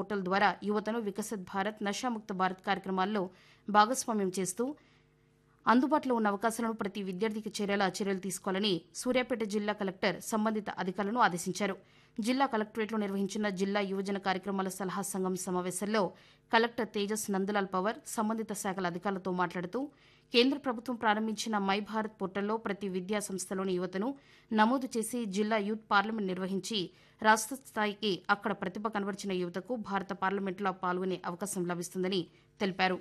portal ద్వారా యువతను వికసిత్ భారత్ నషాముక్త భారత్ కార్యక్రమాల్లో భాగస్వామ్యం చేస్తూ అందుబాటులో ఉన్న అవకాశాలను ప్రతి విద్యార్థికి చేరేలా చర్యలు తీసుకోవాలని సూర్యాపేట జిల్లా కలెక్టర్ సంబంధిత అధికారులను ఆదేశించారు జిల్లా కలెక్టరేట్లో నిర్వహించిన జిల్లా యువజన కార్యక్రమాల సలహా సంఘం సమావేశంలో కలెక్టర్ తేజస్ నందలాల్ పవర్ సంబంధిత శాఖల అధికారులతో మాట్లాడుతూ కేంద్ర ప్రభుత్వం ప్రారంభించిన మై భారత్ పోర్టల్లో ప్రతి విద్యా సంస్థలోని యువతను నమోదు చేసి జిల్లా యూత్ పార్లమెంట్ నిర్వహించి రాష్ట్ర స్థాయికి అక్కడ ప్రతిభ కనబరిచిన యువతకు భారత పార్లమెంట్లో పాల్గొనే అవకాశం లభిస్తుందని తెలిపారు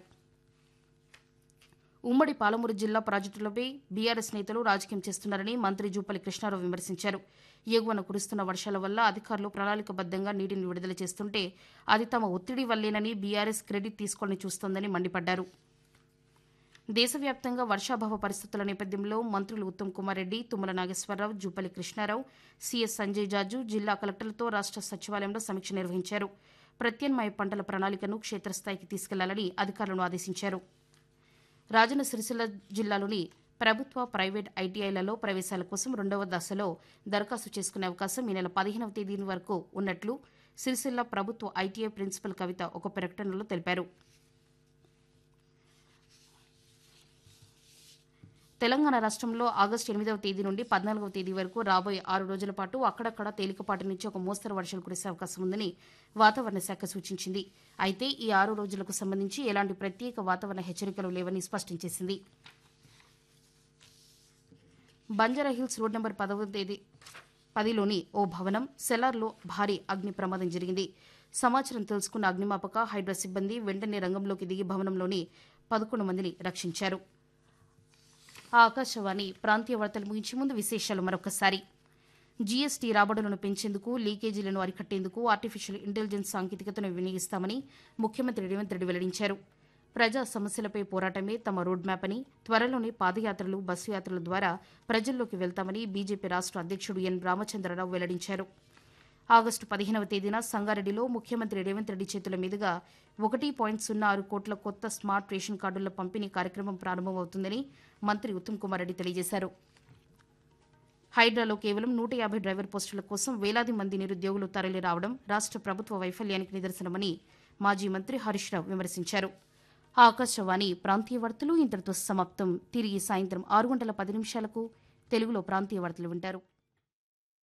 ఉమ్మడి పాలమూరు జిల్లా ప్రాజెక్టులపై బీఆర్ఎస్ నేతలు రాజకీయం చేస్తున్నారని మంత్రి జూపల్లి కృష్ణారావు విమర్శించారు ఎగువన కురుస్తున్న వర్షాల వల్ల అధికారులు ప్రణాళికబద్దంగా నీటిని విడుదల చేస్తుంటే అది తమ ఒత్తిడి వల్లేనని బీఆర్ఎస్ క్రెడిట్ తీసుకోవాలని చూస్తోందని మండిపడ్డారు దేశవ్యాప్తంగా వర్షాభావ పరిస్థితుల నేపథ్యంలో మంత్రులు ఉత్తమ్ కుమార్ రెడ్డి తుమ్మల నాగేశ్వరరావు జూపల్లి కృష్ణారావు సీఎస్ సంజయ్ జాజు జిల్లా కలెక్టర్లతో రాష్ట్ర సచివాలయంలో సమీక్ష నిర్వహించారు ప్రత్యామ్నాయ పంటల ప్రణాళికను క్షేత్రస్థాయికి తీసుకెళ్లాలని అధికారులను ఆదేశించారు రాజన్న సిరిసిల్ల జిల్లాలోని ప్రభుత్వ ప్రైవేట్ ఐటీఐలలో ప్రవేశాల కోసం రెండవ దశలో దరఖాస్తు చేసుకునే అవకాశం ఈ నెల పదిహేనవ తేదీ వరకు ఉన్నట్లు సిరిసిల్ల ప్రభుత్వ ఐటీఐ ప్రిన్సిపల్ కవిత ఒక ప్రకటనలో తెలిపారు తెలంగాణ రాష్ట్రంలో ఆగస్టు ఎనిమిదవ తేదీ నుండి పద్నాలుగవ తేదీ వరకు రాబోయే ఆరు రోజుల పాటు అక్కడక్కడ తేలికపాటి నుంచి ఒక మోస్తరు వర్షాలు కురిసే అవకాశం ఉందని వాతావరణ శాఖ సూచించింది అయితే ఈ ఆరు రోజులకు సంబంధించి ఎలాంటి ప్రత్యేక వాతావరణ హెచ్చరికలు లేవని స్పష్టం చేసింది బంజారా హిల్స్ రోడ్ నెంబర్ పదవ తేదీ పదిలోని ఓ భవనం సెలార్లో భారీ అగ్ని ప్రమాదం జరిగింది సమాచారం తెలుసుకున్న అగ్నిమాపక హైడ్రా సిబ్బంది వెంటనే రంగంలోకి దిగి భవనంలోని పదకొండు మందిని రక్షించారు ఆ ఆకాశవాణి ప్రాంతీయ వార్తలు ముగించే ముందు విశేషాలు మరొకసారి జీఎస్టీ రాబడులను పెంచేందుకు లీకేజీలను అరికట్టేందుకు ఆర్టిఫిషియల్ ఇంటెలిజెన్స్ సాంకేతికతను వినియోగిస్తామని ముఖ్యమంత్రి రేవంత్ రెడ్డి వెల్లడించారు ప్రజా సమస్యలపై పోరాటమే తమ రోడ్ మ్యాప్ అని త్వరలోనే పాదయాత్రలు బస్సు యాత్రల ద్వారా ప్రజల్లోకి వెళ్తామని బీజేపీ రాష్ట్ర అధ్యక్షుడు ఎన్ రామచంద్రరావు వెల్లడించారు ఆగస్టు పదిహేనవ తేదీన సంగారెడ్డిలో ముఖ్యమంత్రి రేవంత్ రెడ్డి చేతుల మీదుగా ఒకటి పాయింట్ సున్నా ఆరు కోట్ల కొత్త స్మార్ట్ రేషన్ కార్డుల పంపిణీ కార్యక్రమం ప్రారంభమవుతుందని మంత్రి ఉత్తమ్ కుమార్ రెడ్డి తెలియజేశారు హైడ్రాలో కేవలం నూట యాభై డ్రైవర్ పోస్టుల కోసం వేలాది మంది నిరుద్యోగులు తరలి రావడం రాష్ట్ర ప్రభుత్వ వైఫల్యానికి నిదర్శనమని మాజీ మంత్రి హరీష్ రావు విమర్శించారు ఆకాశవాణి ప్రాంతీయ వార్తలు ఇంతటితో సమాప్తం తిరిగి సాయంత్రం ఆరు గంటల పది నిమిషాలకు తెలుగులో ప్రాంతీయ వార్తలు వింటారు